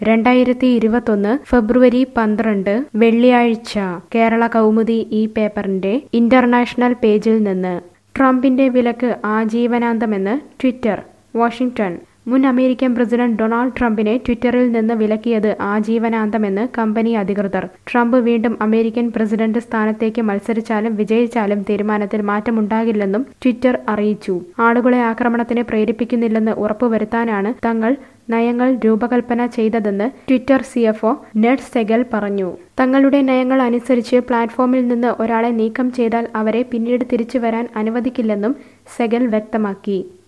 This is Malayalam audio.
രണ്ടായിരത്തി ഇരുപത്തൊന്ന് ഫെബ്രുവരി പന്ത്രണ്ട് വെള്ളിയാഴ്ച കേരള കൗമുദി ഈ പേപ്പറിന്റെ ഇന്റർനാഷണൽ പേജിൽ നിന്ന് ട്രംപിന്റെ വിലക്ക് ആജീവനാന്തമെന്ന് ട്വിറ്റർ വാഷിംഗ്ടൺ മുൻ അമേരിക്കൻ പ്രസിഡന്റ് ഡൊണാൾഡ് ട്രംപിനെ ട്വിറ്ററിൽ നിന്ന് വിലക്കിയത് ആജീവനാന്തമെന്ന് കമ്പനി അധികൃതർ ട്രംപ് വീണ്ടും അമേരിക്കൻ പ്രസിഡന്റ് സ്ഥാനത്തേക്ക് മത്സരിച്ചാലും വിജയിച്ചാലും തീരുമാനത്തിൽ മാറ്റമുണ്ടാകില്ലെന്നും ട്വിറ്റർ അറിയിച്ചു ആളുകളെ ആക്രമണത്തിന് പ്രേരിപ്പിക്കുന്നില്ലെന്ന് ഉറപ്പുവരുത്താനാണ് തങ്ങൾ നയങ്ങൾ രൂപകൽപ്പന ചെയ്തതെന്ന് ട്വിറ്റർ സിഎഫ്ഒ നെഡ് സെഗൽ പറഞ്ഞു തങ്ങളുടെ നയങ്ങൾ അനുസരിച്ച് പ്ലാറ്റ്ഫോമിൽ നിന്ന് ഒരാളെ നീക്കം ചെയ്താൽ അവരെ പിന്നീട് തിരിച്ചു വരാൻ അനുവദിക്കില്ലെന്നും സെഗൽ വ്യക്തമാക്കി